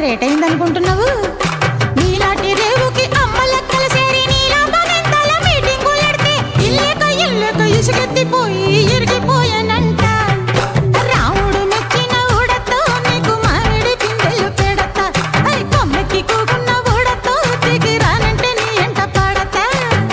rate అయింది అనుకుంటున్నావు నీలాంటి రేవుకి అమ్మ లెక్కలు సేరి నీలా పనెంతల మీటింగులు ఎడితే ఇల్లేక ఇల్లేక ఇసుకెత్తిపోయి ఇరిగిపోయానంట రాముడు మెచ్చిన ఊడతో నీకు మామిడి పిందెలు పెడతా ఐ కొమ్మెక్కి కూకున్న ఊడతో దిగి రానంటే నీ ఎంట పడతా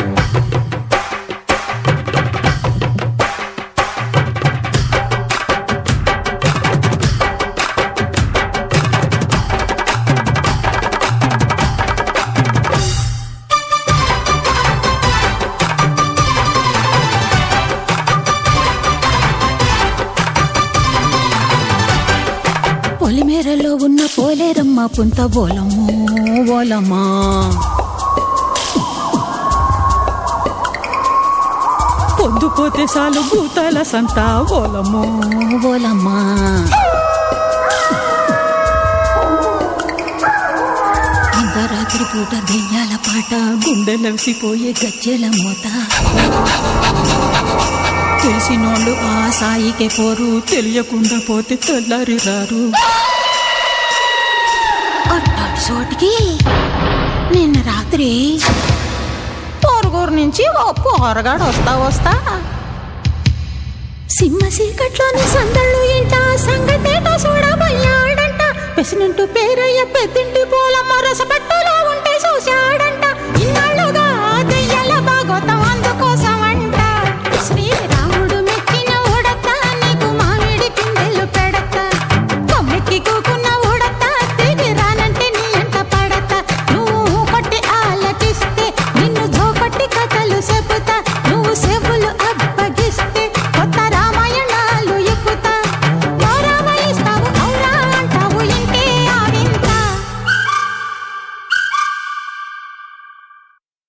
పొలిమేరలో ఉన్న పోలేరమ్మ పుంత బోలము ఓలమ్మా పొద్దుపోతే చాలు భూతాల సంత ఓలమ్మో ఓలమ్మా రాత్రి పూట దెయ్యాల పాట గుండెలవిసిపోయే గజ్జెల మూత తెలిసినోళ్ళు ఆ సాయికే పోరు తెలియకుండా పోతే తెల్లారి రారు అట్టాటి చోటికి నిన్న రాత్రి పొరుగురు నుంచి ఓ పోరగాడు వస్తా వస్తా సింహ చీకట్లోని సందళ్ళు ఇంట సంగతేటో చూడబోయాడంట పెసినట్టు పేరయ్య పెద్దింటి పోలమ్మ రసపట్టులో ఉంటే చూశాడంట